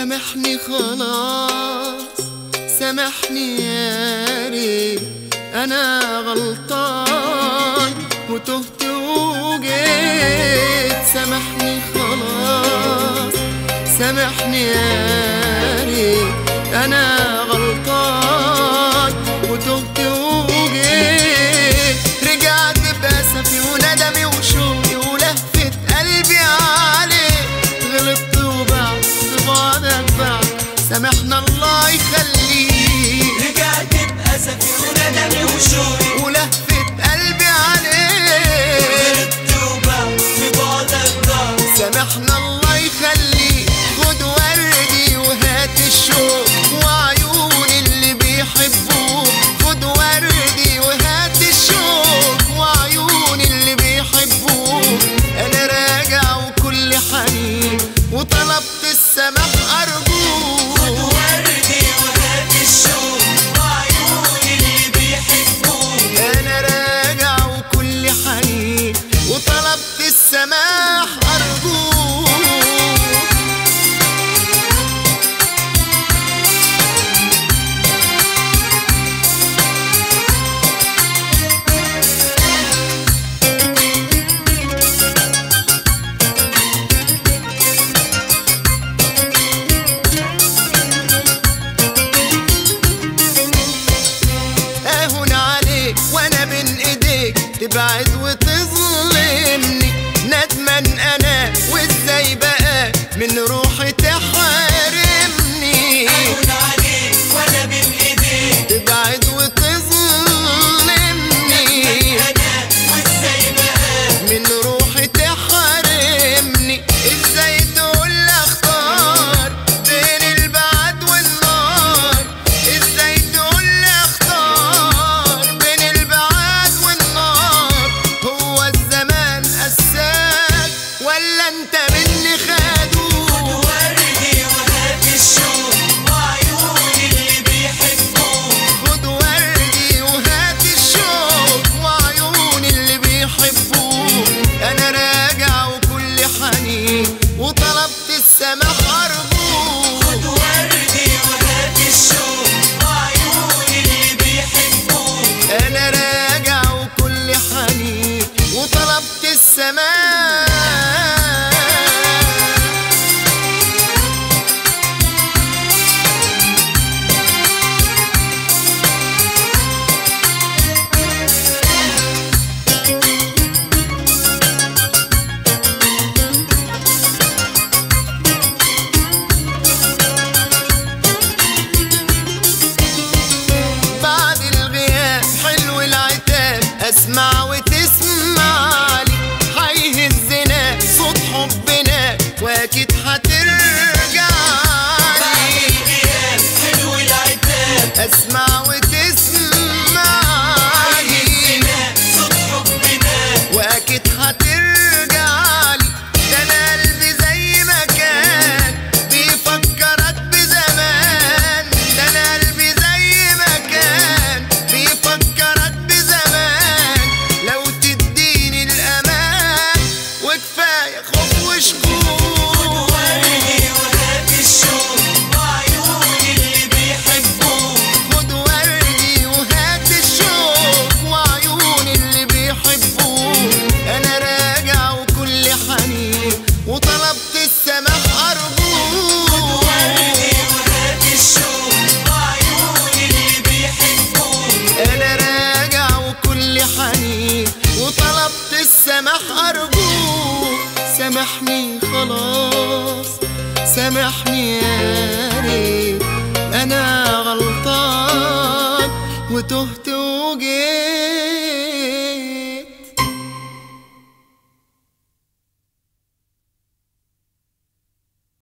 سامحني خلاص سامحني يا ريت انا غلطان وتهت وجيت سامحني خلاص سامحني يا ريت انا غلطان وتهت وجيت رجعت بأسفي وندمي وشوقي ولهفة قلبي عليك غلطت وبعد بعدك بعد سامحنا الله يخليك رجعت بأسفي وندمي وشوقي ولهفة قلبي عليك غلطت وبعد ببعدك ضاع سامحنا الله يخليك خد وردي وهات الشوق وعيون اللي بيحبوك خد وردي وهات الشوق وعيون اللي بيحبوك انا راجع وكل حنين وطلبت السماح ارجوك وردي وهات الشوق وعيون اللي بيحبوك انا راجع وكل حنين وطلبت السماح ارجوك اهون عليك وانا بين ايديك تبعد وتظلمني ندمان انا وازاي بقى من روحي تحرمني أهون عليك وأنا بين إيديك تبعد وتظلمني أنا وإزاي بقى من روحي تحرمني ازاي تقول لي اختار بين البعد والنار ازاي تقول لي اختار بين البعد والنار هو الزمان قساك ولا انت مني خدوك وردي وهات الشوق وعيون اللي بيحبوك خد وردي وهات الشوق وعيون اللي بيحبوك انا راجع وكل حنين وطلبت السماح ارجوك وردي وهات الشوق وعيون اللي بيحبوك انا راجع وكل حنين وطلبت السماح بعد الغياب حلو العتاب اسمع وتسمع لي هيهزنا صوت حبنا واكيد هترجع بعد لي الغياب حلو العتاب اسمع وتسمع لي هنا صوت حبنا واكيد هترجع لي ده انا قلبي زي ما كان بيفكرك بزمان ده انا قلبي زي ما كان بيفكرك بزمان لو تديني الامان وكفايه خوف وشكوك وردي وهات الشوق وعيون اللي بيحبوك خد وردي وهات الشوق وعيون اللي بيحبوك انا راجع وكل حنين وطلبت السماح ارجوك وردي وهات الشوق وعيون اللي بيحبوك انا راجع وكل حنين وطلبت السماح ارجوك سامحني خلاص سامحني يا ريت انا غلطان وتهت